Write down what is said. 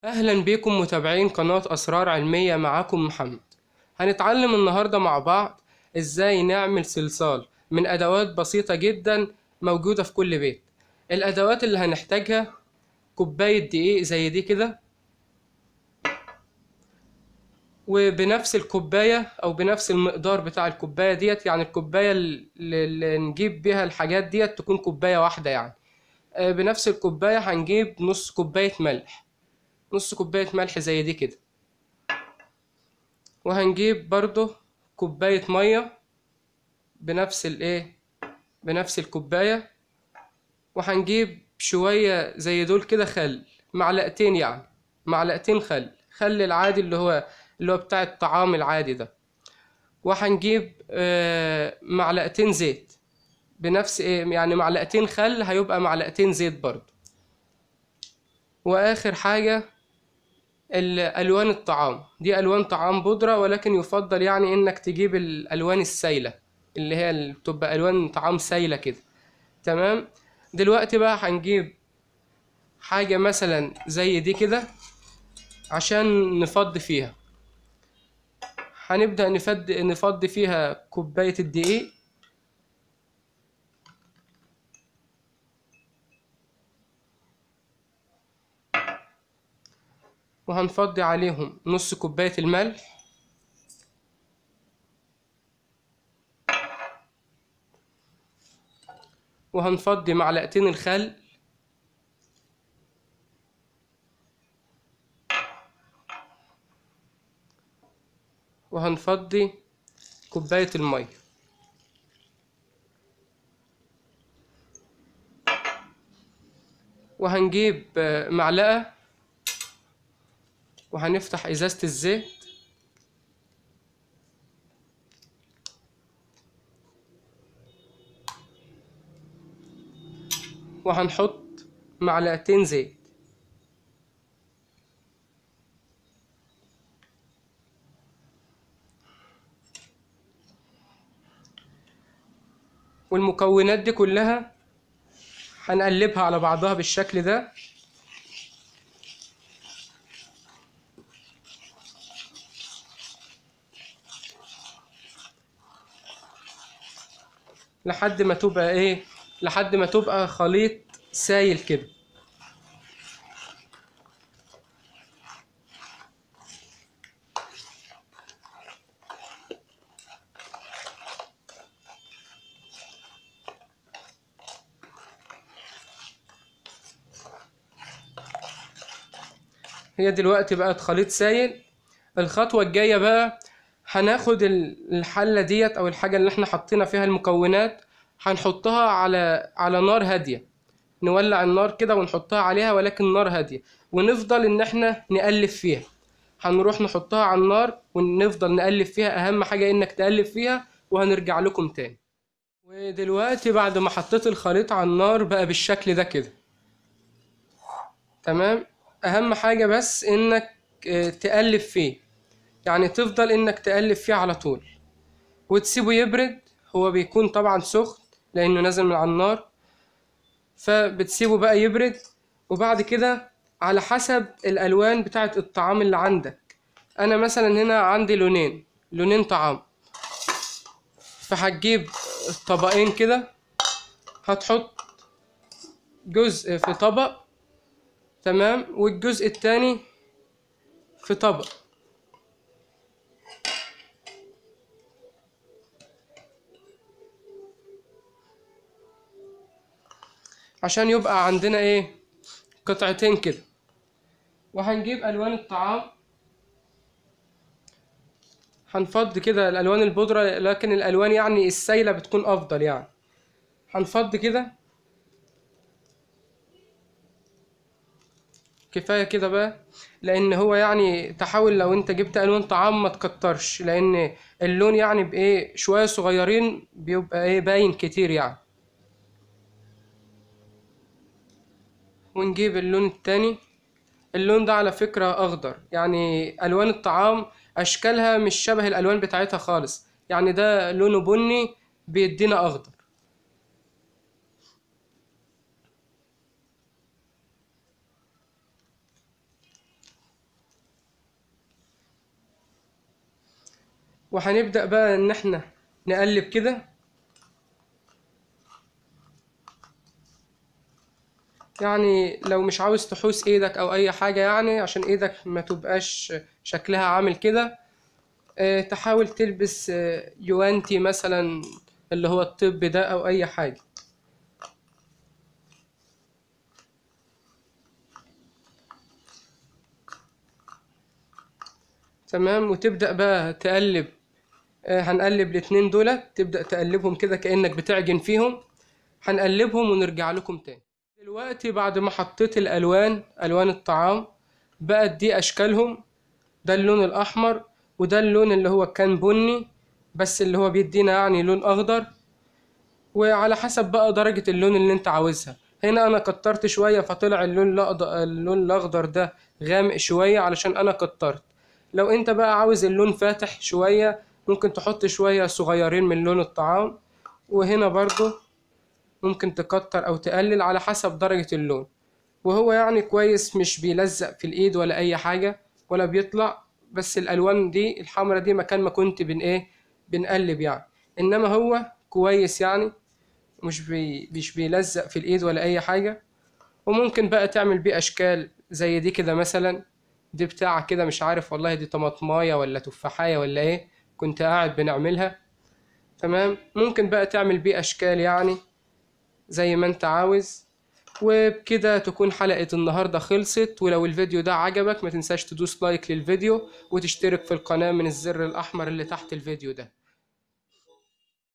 أهلا بكم متابعين قناة أسرار علمية معاكم محمد هنتعلم النهاردة مع بعض إزاي نعمل صلصال من أدوات بسيطة جدا موجودة في كل بيت الأدوات اللي هنحتاجها كوباية دقيق زي دي كده وبنفس الكوباية أو بنفس المقدار بتاع الكوباية ديت يعني الكوباية اللي اللي نجيب بيها الحاجات ديت تكون كوباية واحدة يعني آه، بنفس الكوباية هنجيب نص كوباية ملح نص كوباية ملح زي دي كده وهنجيب برضو كوباية مية بنفس الايه بنفس الكوباية وهنجيب شوية زي دول كده خل معلقتين يعني معلقتين خل خل العادي اللي هو اللي هو بتاع الطعام العادي ده وهنجيب آه، معلقتين زيت بنفس ايه يعني معلقتين خل هيبقى معلقتين زيت برضو واخر حاجة الالوان الطعام دي الوان طعام بودرة ولكن يفضل يعني انك تجيب الالوان السايلة اللي هي اللي بتبقى الوان طعام سايلة كده تمام دلوقتي بقى هنجيب حاجة مثلا زي دي كده عشان نفضي فيها هنبدأ نفض نفضي فيها كوباية الدقيق وهنفضي عليهم نص كوباية الملح وهنفضي معلقتين الخل وهنفضي كوباية المية وهنجيب آه، معلقة وهنفتح ازازة الزيت وهنحط معلقتين زيت والمكونات دي كلها هنقلبها على بعضها بالشكل ده لحد ما تبقى ايه لحد ما تبقى خليط سايل كده هي دلوقتي بقت خليط سايل الخطوة الجاية بقى هناخد ال- الحلة ديت أو الحاجة اللي احنا حطينا فيها المكونات هنحطها على على نار هادية نولع النار كده ونحطها عليها ولكن نار هادية ونفضل إن احنا نقلب فيها هنروح نحطها على النار ونفضل نقلب فيها أهم حاجة إنك تقلب فيها وهنرجع لكم تاني ودلوقتي بعد ما حطيت الخليط على النار بقى بالشكل ده كده تمام أهم حاجة بس إنك آه، تقلب فيه يعني تفضل انك تقلب فيه على طول وتسيبه يبرد هو بيكون طبعا سخن لانه نازل من على النار فبتسيبه بقى يبرد وبعد كده على حسب الالوان بتاعه الطعام اللي عندك انا مثلا هنا عندي لونين لونين طعام فهتجيب طبقين كده هتحط جزء في طبق تمام والجزء التاني في طبق عشان يبقى عندنا ايه قطعتين كده وهنجيب الوان الطعام هنفض كده الالوان البودرة لكن الالوان يعني السايلة بتكون افضل يعني هنفض كده كفاية كده بقى لان هو يعني تحاول لو انت جبت الوان طعام ما تكترش لان اللون يعني بايه شوية صغيرين بيبقى ايه باين كتير يعني ونجيب اللون التاني اللون ده على فكرة أخضر يعني ألوان الطعام أشكالها مش شبه الألوان بتاعتها خالص يعني ده لونه بني بيدينا أخضر وهنبدأ بقى ان احنا نقلب كده يعني لو مش عاوز تحوس ايدك او اي حاجة يعني عشان ايدك ما تبقاش شكلها عامل كده اه تحاول تلبس اه يوانتي مثلا اللي هو الطب ده او اي حاجة تمام وتبدأ بقى تقلب اه هنقلب الاتنين دولت تبدأ تقلبهم كده كأنك بتعجن فيهم هنقلبهم ونرجع لكم تاني دلوقتي بعد ما حطيت الألوان ألوان الطعام بقت دي أشكالهم ده اللون الأحمر وده اللون اللي هو كان بني بس اللي هو بيدينا يعني لون أخضر وعلى حسب بقى درجة اللون اللي انت عاوزها هنا أنا كترت شوية فطلع اللون الأخضر اللون الأخضر ده غامق شوية علشان أنا كترت لو انت بقى عاوز اللون فاتح شوية ممكن تحط شوية صغيرين من لون الطعام وهنا برضو ممكن تكتر او تقلل على حسب درجة اللون وهو يعني كويس مش بيلزق في الايد ولا اي حاجة ولا بيطلع بس الالوان دي الحمرا دي مكان ما كنت بن ايه بنقلب يعني انما هو كويس يعني مش بي مش بيلزق في الايد ولا اي حاجة وممكن بقى تعمل بيه اشكال زي دي كده مثلا دي بتاعة كده مش عارف والله دي طماطماية ولا تفاحية ولا ايه كنت قاعد بنعملها تمام ممكن بقى تعمل بيه اشكال يعني زي ما انت عاوز وبكده تكون حلقة النهاردة خلصت ولو الفيديو ده عجبك ما تنساش تدوس لايك للفيديو وتشترك في القناة من الزر الأحمر اللي تحت الفيديو ده